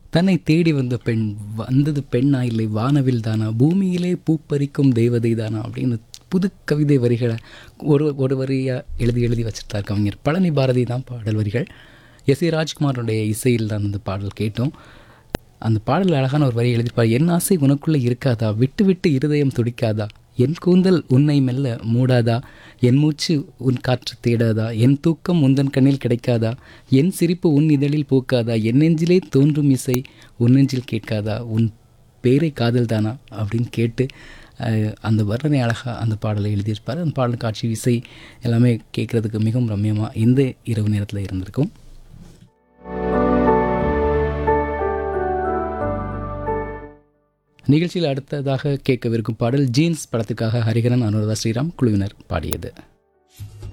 தன்னை தேடி வந்த பெண் வந்தது பெண்ணா இல்லை வானவில் தானா பூமியிலே பூப்பறிக்கும் தெய்வதை தானா அப்படின்னு புது கவிதை வரிகளை ஒரு ஒரு வரியாக எழுதி எழுதி வச்சிருந்தார் கவிஞர் பழனி பாரதி தான் பாடல் வரிகள் எஸ் ஏ ராஜ்குமாரோடைய இசையில் தான் அந்த பாடல் கேட்டோம் அந்த பாடல் அழகான ஒரு வரி எழுதிப்பார் என் ஆசை உனக்குள்ளே இருக்காதா விட்டு விட்டு இருதயம் துடிக்காதா என் கூந்தல் உன்னை மெல்ல மூடாதா என் மூச்சு உன் காற்று தேடாதா என் தூக்கம் உந்தன் கண்ணில் கிடைக்காதா என் சிரிப்பு உன் இதழில் பூக்காதா என் நெஞ்சிலே தோன்றும் இசை உன் நெஞ்சில் கேட்காதா உன் பேரை காதல் தானா அப்படின்னு கேட்டு அஹ், அந்த வர்ணனை அழகாக அந்த பாடலை எழுதியிருப்பார் அந்த பாடல் காட்சி இசை எல்லாமே கேட்குறதுக்கு மிகவும் ரம்யமாக இந்த இரவு நேரத்தில் இருந்திருக்கும் நிகழ்ச்சியில் அடுத்ததாக கேட்கவிருக்கும் பாடல் ஜீன்ஸ் படத்துக்காக ஹரிஹரன் அனுராதா ஸ்ரீராம் குழுவினர் பாடியது